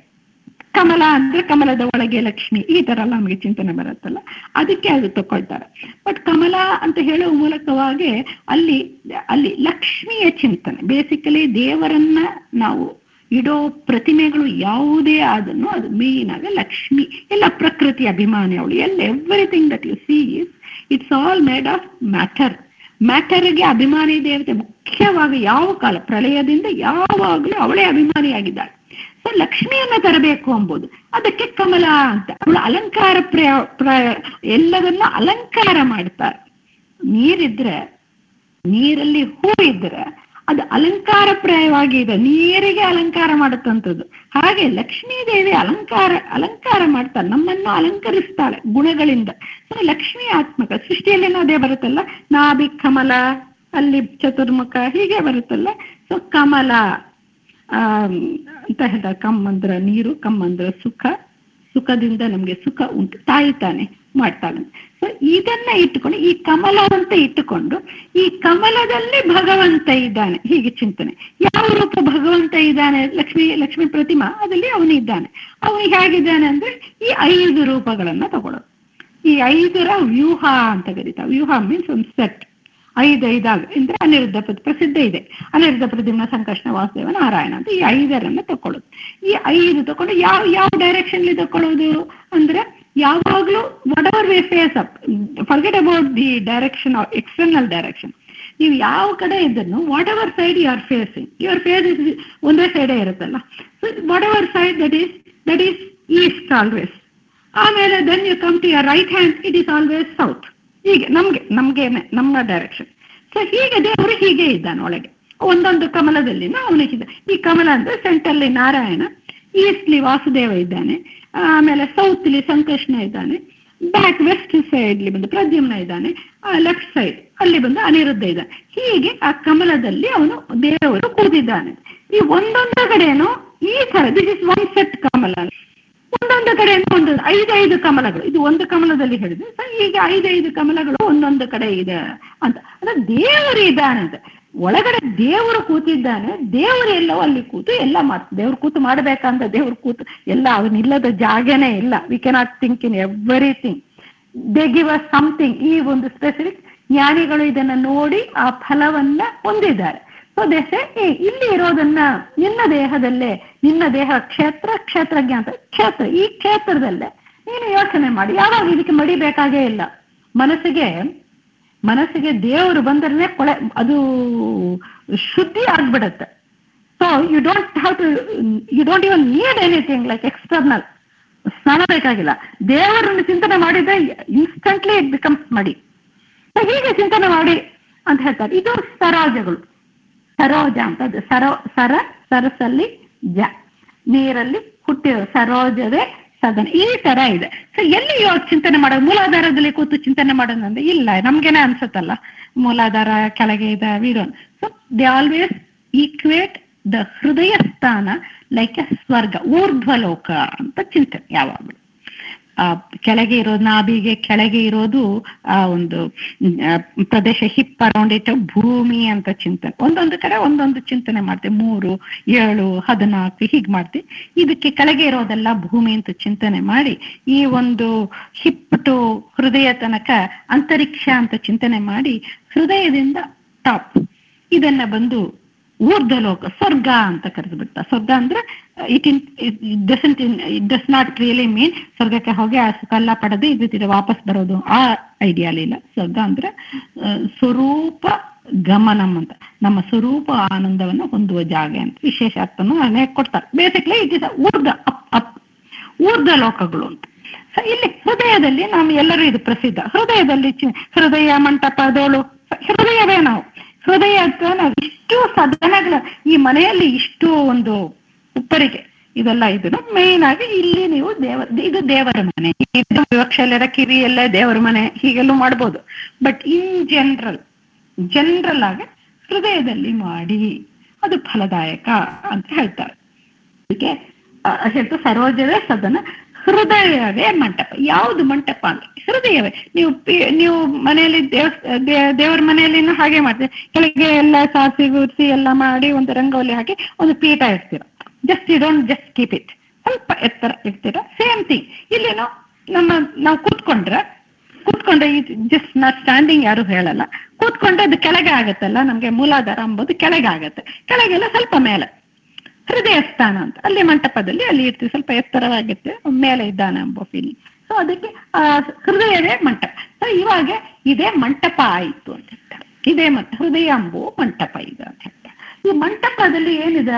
ಕಮಲ ಅಂದ್ರೆ ಕಮಲದ ಒಳಗೆ ಲಕ್ಷ್ಮಿ ಈ ತರ ಎಲ್ಲ ನಮಗೆ ಚಿಂತನೆ ಬರುತ್ತಲ್ಲ ಅದಕ್ಕೆ ಅದು ತಕೊಳ್ತಾರೆ ಬಟ್ ಕಮಲ ಅಂತ ಹೇಳುವ ಮೂಲಕವಾಗಿ ಅಲ್ಲಿ ಅಲ್ಲಿ ಲಕ್ಷ್ಮಿಯ ಚಿಂತನೆ ಬೇಸಿಕಲಿ ದೇವರನ್ನ ನಾವು ಇಡೋ ಪ್ರತಿಮೆಗಳು ಯಾವುದೇ ಆದನ್ನು ಅದು ಮೇನ್ ಆಗ ಲಕ್ಷ್ಮಿ ಎಲ್ಲ ಪ್ರಕೃತಿ ಅಭಿಮಾನಿ ಅವಳು ಎಲ್ಲ everything that you see is it's all made of matter ಮ್ಯಾಟರ್ಗೆ ಅಭಿಮಾನಿ ದೇವತೆ ಮುಖ್ಯವಾಗಿ ಯಾವ ಕಾಲ ಪ್ರಳಯದಿಂದ ಯಾವಾಗಲೂ ಅವಳೇ ಅಭಿಮಾನಿಯಾಗಿದ್ದಾಳೆ ಸೊ ಲಕ್ಷ್ಮಿಯನ್ನ ತರಬೇಕು ಎಂಬುದು ಅದಕ್ಕೆ ಕಮಲ ಅಂತ ಅವಳು ಅಲಂಕಾರ ಪ್ರಯ ಪ್ರಾಯ ಎಲ್ಲದನ್ನ ಅಲಂಕಾರ ಮಾಡ್ತಾರೆ ನೀರಿದ್ರೆ ನೀರಲ್ಲಿ ಹೂ ಇದ್ರೆ ಅದು ಅಲಂಕಾರ ಪ್ರಾಯವಾಗಿ ಇದೆ ನೀರಿಗೆ ಅಲಂಕಾರ ಮಾಡುತ್ತಂಥದ್ದು ಹಾಗೆ ಲಕ್ಷ್ಮೀ ದೇವಿ ಅಲಂಕಾರ ಅಲಂಕಾರ ಮಾಡ್ತಾಳೆ ನಮ್ಮನ್ನು ಅಲಂಕರಿಸ್ತಾಳೆ ಗುಣಗಳಿಂದ ಸೊ ಲಕ್ಷ್ಮೀ ಆತ್ಮಕ ಸೃಷ್ಟಿಯಲ್ಲಿ ಅದೇ ಬರುತ್ತಲ್ಲ ನಾಭಿ ಕಮಲ ಅಲ್ಲಿ ಚತುರ್ಮುಖ ಹೀಗೆ ಬರುತ್ತಲ್ಲ ಸೊ ಕಮಲ ಆ ಅಂತ ಹೇಳ್ತಾರೆ ಕಮ್ ಅಂದ್ರ ನೀರು ಕಮ್ ಅಂದ್ರ ಸುಖ ಸುಖದಿಂದ ನಮ್ಗೆ ಸುಖ ಉಂಟು ತಾಯಿ ತಾನೆ ಮಾಡ್ತಾಳೆ ಸೊ ಇದನ್ನ ಇಟ್ಟುಕೊಂಡು ಈ ಕಮಲ ಅಂತ ಇಟ್ಟುಕೊಂಡು ಈ ಕಮಲದಲ್ಲಿ ಭಗವಂತ ಇದ್ದಾನೆ ಹೀಗೆ ಚಿಂತನೆ ಯಾವ ರೂಪ ಭಗವಂತ ಇದ್ದಾನೆ ಲಕ್ಷ್ಮಿ ಲಕ್ಷ್ಮಿ ಪ್ರತಿಮಾ ಅದಲ್ಲಿ ಅವನು ಇದ್ದಾನೆ ಅವನು ಹೇಗಿದ್ದಾನೆ ಅಂದ್ರೆ ಈ ಐದು ರೂಪಗಳನ್ನ ತಗೊಳ್ಳೋದು ಈ ಐದರ ವ್ಯೂಹ ಅಂತ ಕರೀತಾವೆ ವ್ಯೂಹ ಮೀನ್ಸ್ ಒಂದು ಸೆಟ್ ಐದು ಐದಾಗ ಅಂದ್ರೆ ಅನಿರುದ್ಧ ಪ್ರಸಿದ್ಧ ಇದೆ ಅನಿರುದ್ಧ ಪ್ರತಿಮ ಸಂಕರ್ಷಣ ವಾಸುದೇವ ನಾರಾಯಣ ಅಂತ ಈ ಐದರನ್ನ ತಕೊಳ್ಳೋದು ಈ ಐದು ತಕೊಂಡು ಯಾವ ಯಾವ ಡೈರೆಕ್ಷನ್ ತಕೊಳ್ಳೋದು ಅಂದ್ರೆ ಯಾವಾಗ್ಲೂ whatever way face up forget about the direction external direction ನೀವು ಯಾವ ಕಡೆ ಇದ್ದನ್ನು whatever side you are facing your face is ಒಂದೇ ಸೈಡೇ ಇರುತ್ತಲ್ಲ so whatever side that is that is east always ಆಮೇಲೆ then you come to your right hand it is always south ಹೀಗೆ ನಮ್ಗೆ ನಮ್ಗೆ ನಮ್ಮ ಡೈರೆಕ್ಷನ್ ಸೊ ಹೀಗೆ ದೇವರು ಹೀಗೆ ಇದ್ದಾನೆ ಒಳಗೆ ಒಂದೊಂದು ಕಮಲದಲ್ಲಿ ಅವನಿಗೆ ಈ ಕಮಲ ಅಂದ್ರೆ ಸೆಂಟರ್ಲಿ ನಾರಾಯಣ ಈಸ್ಟ್ಲಿ ವಾಸುದೇವ ಇದ್ದಾನೆ ಆಮೇಲೆ ಸೌತ್ಲಿ ಸಂಕೃಷ್ಣ ಇದ್ದಾನೆ ಬ್ಯಾಕ್ ವೆಸ್ಟ್ ಸೈಡ್ಲಿ ಬಂದು ಪ್ರದ್ಯುಮ್ನ ಇದ್ದಾನೆ ಲೆಫ್ಟ್ ಸೈಡ್ ಅಲ್ಲಿ ಬಂದು ಅನಿರುದ್ಧ ಇದ್ದಾನೆ ಹೀಗೆ ಆ ಕಮಲದಲ್ಲಿ ಅವನು ದೇವರು ಕೂತಿದ್ದಾನೆ ಈ ಒಂದೊಂದು ಕಡೆನೂ ಈ ತರ ದಿಸ್ ಇಸ್ ಒನ್ ಸೆಟ್ ಕಮಲ ಒಂದೊಂದು ಕಡೆ ಒಂದು ಐದೈದು ಕಮಲಗಳು ಇದು ಒಂದು ಕಮಲದಲ್ಲಿ ಹೇಳಿದೆ ಸೊ ಈಗ ಐದೈದು ಕಮಲಗಳು ಒಂದೊಂದು ಕಡೆ ಇದೆ ಅಂತ ಅಂದ್ರೆ ದೇವರು ಇದ್ದಾನೆ ಅಂತ ಒಳಗಡೆ ದೇವರು ಕೂತಿದ್ದಾನೆ ದೇವರು ಎಲ್ಲೋ ಅಲ್ಲಿ ಕೂತು ಎಲ್ಲ ಮಾಡ್ತಾರೆ ದೇವ್ರು ಕೂತು ಮಾಡಬೇಕಂತ ದೇವ್ರು ಕೂತು ಎಲ್ಲ ಅವನಿಲ್ಲದ ಜಾಗನೇ ಇಲ್ಲ we cannot think in everything they give us something ಈ ಒಂದು ಸ್ಪೆಸಿಫಿಕ್ ಜ್ಞಾನಿಗಳು ಇದನ್ನ ನೋಡಿ ಆ ಫಲವನ್ನ ಹೊಂದಿದ್ದಾರೆ ಸೊ ದೇಶ ಇಲ್ಲಿ ಇರೋದನ್ನ ನಿನ್ನ ದೇಹದಲ್ಲೇ ನಿನ್ನ ದೇಹ ಕ್ಷೇತ್ರ ಕ್ಷೇತ್ರಜ್ಞ ಅಂತ ಕ್ಷೇತ್ರ ಈ ಕ್ಷೇತ್ರದಲ್ಲೇ ನೀನು ಯೋಚನೆ ಮಾಡಿ ಯಾವಾಗ ಇದಕ್ಕೆ ಮಡಿಬೇಕಾಗೇ ಇಲ್ಲ ಮನಸ್ಸಿಗೆ ಮನಸ್ಸಿಗೆ ದೇವರು ಬಂದ್ರೆ ಕೊಳೆ ಅದು ಶುದ್ಧಿ ಆಗ್ಬಿಡತ್ತೆ so you don't have to you don't even need anything like external ಸ್ನಾನ ಬೇಕಾಗಿಲ್ಲ ದೇವರನ್ನು ಚಿಂತನೆ ಮಾಡಿದ್ರೆ ಇನ್ಸ್ಟಂಟ್ಲಿ ಇಟ್ ಬಿಕಮ್ಸ್ ಮಡಿ ಸೊ ಹೀಗೆ ಚಿಂತನೆ ಮಾಡಿ ಅಂತ ಹೇಳ್ತಾರೆ ಇದು ಸರೋಜಗಳು ಸರೋಜ ಅಂತ ಅದು ಸರೋ ಸರ ಸರಸಲ್ಲಿ ಜ ನೀರಲ್ಲಿ ಹುಟ್ಟಿರೋ ಸರೋಜವೇ ಸದನ ಈ ತರ ಇದೆ ಸೊ ಎಲ್ಲಿ ಇವಾಗ ಚಿಂತನೆ ಮಾಡೋದು ಮೂಲಾಧಾರದಲ್ಲಿ ಕೂತು ಚಿಂತನೆ ಮಾಡೋದಂದ್ರೆ ಇಲ್ಲ ನಮ್ಗೇನೆ ಅನ್ಸುತ್ತಲ್ಲ ಮೂಲಾಧಾರ ಕೆಳಗೆ ಇದೆ ವೀರೋನ್ so they always equate the ಹೃದಯ ಸ್ಥಾನ ಲೈಕ್ ಎ ಸ್ವರ್ಗ ಊರ್ಧ್ವಲೋಕ ಅಂತ ಚಿಂತನೆ ಯಾವಾಗಲೂ ಆ ಕೆಳಗೆ ಇರೋದು ನಾಭಿಗೆ ಕೆಳಗೆ ಇರೋದು ಆ ಒಂದು ಆ, ಪ್ರದೇಶ ಹಿಪ್ ಅರೌಂಡ್ ಇಟ್ ಭೂಮಿ ಅಂತ ಚಿಂತನೆ ಒಂದೊಂದು ಕಡೆ ಒಂದೊಂದು ಚಿಂತನೆ ಮಾಡ್ತೀವಿ ಮೂರು ಏಳು ಹದಿನಾಲ್ಕು ಹೀಗೆ ಮಾಡ್ತೀವಿ ಇದಕ್ಕೆ ಕೆಳಗೆ ಇರೋದೆಲ್ಲ ಭೂಮಿ ಅಂತ ಚಿಂತನೆ ಮಾಡಿ ಈ ಒಂದು ಹಿಪ್ ಟು ಹೃದಯ ತನಕ ಅಂತರಿಕ್ಷ ಅಂತ ಚಿಂತನೆ ಮಾಡಿ ಹೃದಯದಿಂದ ಟಾಪ್ ಇದನ್ನ ಬಂದು ಊರ್ಧ್ವಲೋಕ ಸ್ವರ್ಗ ಅಂತ ಕರೆದು ಬಿಡ್ತ ಸ್ವರ್ಗ ಅಂದ್ರೆ it in doesn't in it does not really mean ಸ್ವರ್ಗಕ್ಕೆ ಹೋಗಿ ಆ ಸುಖ ಎಲ್ಲ ಪಡೆದು ಇದು ವಾಪಸ್ ಬರೋದು ಆ ಐಡಿಯಾಲ್ ಇಲ್ಲ ಸ್ವರ್ಗ ಅಂದ್ರೆ ಆ, ಸ್ವರೂಪ ಗಮನಂ ಅಂತ ನಮ್ಮ ಸ್ವರೂಪ ಆನಂದವನ್ನು ಹೊಂದುವ ಜಾಗ ಅಂತ ವಿಶೇಷ ಅರ್ಥನು ಅನೇಕ ಕೊಡ್ತಾರೆ ಬೇಸಿಕ್ಲಿ ಇಟ್ ಇಸ್ ಊರ್ಧ ಅಪ್ ಅಪ್ ಊರ್ಧ್ವ ಲೋಕಗಳು ಅಂತ ಸೊ ಇಲ್ಲಿ ಹೃದಯದಲ್ಲಿ ನಾವು ಎಲ್ಲರೂ ಇದು ಪ್ರಸಿದ್ಧ ಹೃದಯದಲ್ಲಿ ಚಿ- ಹೃದಯ ಮಂಟಪದೋಳು ಹೃದಯವೇ ನಾವು ಹೃದಯ ಅಥವಾ ನಾವು ಇಷ್ಟು ಸದನಗಳ ಈ ಮನೆಯಲ್ಲಿ ಇಷ್ಟು ಒಂದು ಉಪ್ಪರಿಗೆ ಇದೆಲ್ಲ ಇದನ್ನು ಮೇನ್ ಆಗಿ ಇಲ್ಲಿ ನೀವು ದೇವರ ಇದು ದೇವರ ಮನೆ ಇದು ವಿವಕ್ಷೆಲ್ಲರ ಕಿರಿ ಎಲ್ಲ ದೇವರ ಮನೆ ಹೀಗೆಲ್ಲೂ ಮಾಡ್ಬೋದು ಬಟ್ ಇನ್ ಜನರಲ್ ಜನರಲ್ ಆಗಿ ಹೃದಯದಲ್ಲಿ ಮಾಡಿ ಅದು ಫಲದಾಯಕ ಅಂತ ಹೇಳ್ತಾರೆ ಅದಕ್ಕೆ ಆ, ಹೇಳ್ತು ಸರೋಜವೇ ಸದನ ಹೃದಯವೇ ಮಂಟಪ ಯಾವುದು ಮಂಟಪ ಅಂದ್ರೆ ಹೃದಯವೇ ನೀವು ಪಿ- ನೀವು ಮನೆಯಲ್ಲಿ ದೇವ ದೇ- ದೇವರ ಮನೆಯಲ್ಲಿ ಹಾಗೆ ಮಾಡ್ತೀವಿ ಕೆಳಗೆ ಎಲ್ಲ ಸಾಸಿ ಗುರ್ಸಿ ಎಲ್ಲ ಮಾಡಿ ಒಂದು ರಂಗೋಲಿ ಹಾಕಿ ಒಂದು ಪೀಠ ಇಡ್ತೀರ just you don't just keep it ಸ್ವಲ್ಪ ಎತ್ತರ ಇಡ್ತೀರ ಸೇಮ್ ಥಿಂಗ್ ಇಲ್ಲೇನೋ ನಮ್ಮ ನಾವು ಕೂತ್ಕೊಂಡ್ರೆ ಕೂತ್ಕೊಂಡ್ರೆ ಜಸ್ಟ್ ನಾ ಸ್ಟ್ಯಾಂಡಿಂಗ್ ಯಾರು ಹೇಳಲ್ಲ ಕೂತ್ಕೊಂಡ್ರೆ ಅದು ಕೆಳಗೆ ಆಗತ್ತಲ್ಲ ನಮ್ಗೆ ಮೂಲಾಧಾರ ಅಂಬೋದು ಕೆಳಗೆ ಆಗತ್ತೆ ಕೆಳಗೆಲ್ಲ ಸ್ವಲ್ಪ ಮೇಲೆ ಹೃದಯ ಸ್ಥಾನ ಅಂತ ಅಲ್ಲಿ ಮಂಟಪದಲ್ಲಿ ಅಲ್ಲಿ ಇರ್ತೀವಿ ಸ್ವಲ್ಪ ಎತ್ತರವಾಗುತ್ತೆ ಮೇಲೆ ಇದ್ದಾನೆ ಎಂಬ ಫೀಲಿಂಗ್ ಸೊ ಅದಕ್ಕೆ ಆ ಹೃದಯವೇ ಮಂಟಪ ಸೊ ಇವಾಗ ಇದೇ ಮಂಟಪ ಆಯಿತು ಅಂತ ಹೇಳ್ತಾರೆ ಇದೇ ಮಂಟ ಹೃದಯ ಅಂಬೋ ಮಂಟಪ ಇದೆ ಅಂತ ಹೇಳ್ತಾರೆ ಈ ಮಂಟಪದಲ್ಲಿ ಏನಿದೆ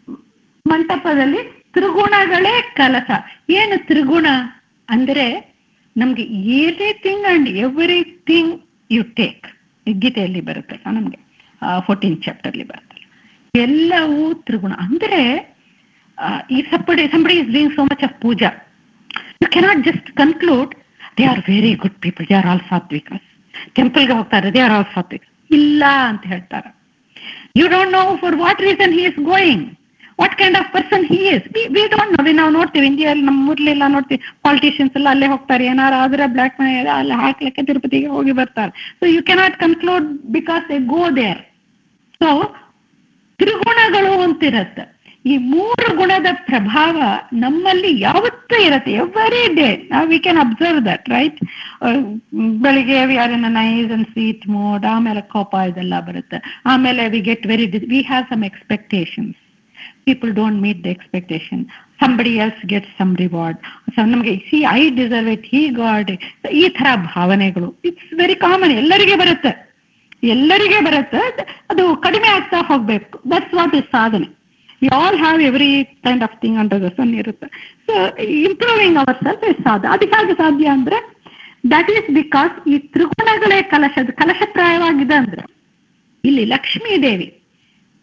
ಮಂಟಪದಲ್ಲಿ ತ್ರಿಗುಣಗಳೇ ಕಲಸ ಏನು ತ್ರಿಗುಣ ಅಂದ್ರೆ ನಮ್ಗೆ everything and everything you take ಗೀತೆಯಲ್ಲಿ ಬರುತ್ತಲ್ಲ ನಮ್ಗೆ ಫೋರ್ಟೀನ್ ಚಾಪ್ಟರ್ಲಿ ಬರುತ್ತಲ್ಲ ಎಲ್ಲವೂ ತ್ರಿಗುಣ ಅಂದ್ರೆ ಆ, ಈ ಸಪ್ಪಡಿ somebody is doing so much of puja you cannot just conclude they are very good people they are all ಸಾತ್ವಿಕಸ್ ಟೆಂಪಲ್ಗೆ ಹೋಗ್ತಾರೆ ದೇ ಆರ್ ಆಲ್ ಸಾತ್ವಿಕ್ ಇಲ್ಲ ಅಂತ ಹೇಳ್ತಾರೆ you don't know for what reason he is going what kind of person he is we don't know ನಾವು ನೋಡ್ತೀವಿ ಇಂಡಿಯಾದಲ್ಲಿ ನಮ್ಮ ಊರ್ಲೆಲ್ಲ ನೋಡ್ತೀವಿ ಪಾಲಿಟಿಷಿಯನ್ಸ್ ಎಲ್ಲ ಅಲ್ಲೇ ಹೋಗ್ತಾರೆ ಏನಾರು ಆದ್ರೆ ಬ್ಲಾಕ್ ಮನಿ ಇದೆ ಅಲ್ಲಿ ಹಾಕ್ಲಿಕ್ಕೆ ತಿರುಪತಿಗೆ ಹೋಗಿ ಬರ್ತಾರೆ so you cannot conclude because they go there so ತ್ರಿಗುಣಗಳು ಅಂತಿರತ್ತೆ ಈ ಮೂರು ಗುಣದ ಪ್ರಭಾವ ನಮ್ಮಲ್ಲಿ ಯಾವತ್ತೂ ಇರುತ್ತೆ ಎವ್ರಿ ಡೇ ನಾವು we can observe that right ಬೆಳಿಗ್ಗೆ we are in nice and sweet mode ಆಮೇಲೆ ಕೋಪ ಇದೆಲ್ಲ ಬರುತ್ತೆ ಆಮೇಲೆ we get very we have some expectations people don't meet the expectation somebody else get some reward so ನಮಗೆ see I deserve it he got ಈ ತರ ಭಾವನೆಗಳು it's very common ಎಲ್ಲರಿಗೆ ಬರುತ್ತೆ ಎಲ್ಲರಿಗೆ ಬರುತ್ತೆ ಅದು ಕಡಿಮೆ ಆಗ್ತಾ ಹೋಗ್ಬೇಕು ದಟ್ಸ್ ವಾಟ್ ಇಸ್ ಸಾಧನೆ we all have every kind of thing under the sun ಇರುತ್ತೆ so improving our self is ಸಾಧ್ಯ ಅದಕ್ಕೆ ಹೇಗೆ ಸಾಧ್ಯ ಅಂದ್ರೆ ದಟ್ ಈಸ್ ಬಿಕಾಸ್ ಈ ತ್ರಿಗುಣಗಳೇ ಕಲಶ ಕಲಶಪ್ರಾಯವಾಗಿದೆ ಅಂದ್ರೆ ಇಲ್ಲಿ ಲಕ್ಷ್ಮೀ ದೇವಿ